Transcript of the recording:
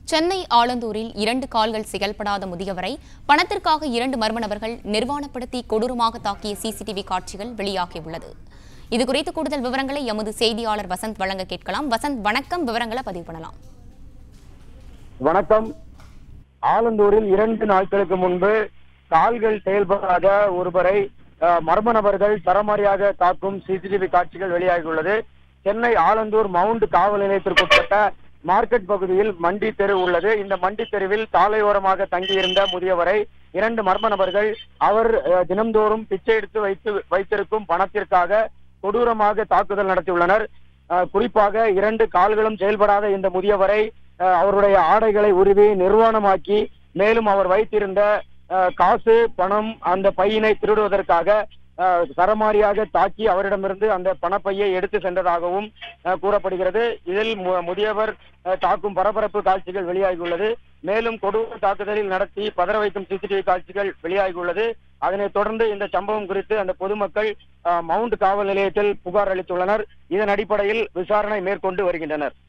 சென்னை ஆலந்தூரில் இரண்டு கால்கள் செயல்படாத முதியவரை பணத்திற்காக இரண்டு மர்ம நபர்கள் நிர்வாணப்படுத்தி கொடூரமாக தாக்கிய சிசிடிவி காட்சிகள் வெளியாகியுள்ளது இது குறித்து கூடுதல் விவரங்களை எமது செய்தியாளர் வசந்த் வழங்க கேட்கலாம் வசந்த் வணக்கம் விவரங்களை பதிவு பண்ணலாம் வணக்கம் ஆலந்தூரில் இரண்டு நாட்களுக்கு முன்பு கால்கள் செயல்படாத ஒருவரை அஹ், மர்ம நபர்கள் தரமாரியாக தாக்கும் சிசிடிவி காட்சிகள் வெளியாகியுள்ளது சென்னை ஆலந்தூர் மவுண்ட் காவல் நிலையத்திற்குட்பட்ட மார்க்கெட் பகுதியில் மண்டி தெரு உள்ளது இந்த மண்டி தெருவில் சாலையோரமாக தங்கியிருந்த முதியவரை இரண்டு மர்ம நபர்கள் அவர் அஹ், தினம்தோறும் பிச்சை எடுத்து வைத்து வைத்திருக்கும் பணத்திற்காக கொடூரமாக தாக்குதல் நடத்தியுள்ளனர் அஹ், குறிப்பாக இரண்டு கால்களும் செயல்படாத இந்த முதியவரை அஹ், அவருடைய ஆடைகளை உருவி நிர்வாணமாக்கி மேலும் அவர் வைத்திருந்த அஹ், காசு பணம் அந்த பையினை திருடுவதற்காக அஹ், சரமாரியாக தாக்கி அவரிடமிருந்து அந்த பணப்பையை எடுத்து சென்றதாகவும் அஹ், கூறப்படுகிறது இதில் மு- முதியவர் அஹ், தாக்கும் பரபரப்பு காட்சிகள் வெளியாகியுள்ளது மேலும் கொடூர தாக்குதலில் நடத்தி பதற வைக்கும் சிசிடிவி காட்சிகள் வெளியாகியுள்ளது அதனைத் தொடர்ந்து இந்த சம்பவம் குறித்து அந்த பொதுமக்கள் அஹ், மவுண்ட் காவல் நிலையத்தில் புகார் அளித்துள்ளனர் இதன் அடிப்படையில் விசாரணை மேற்கொண்டு வருகின்றனர்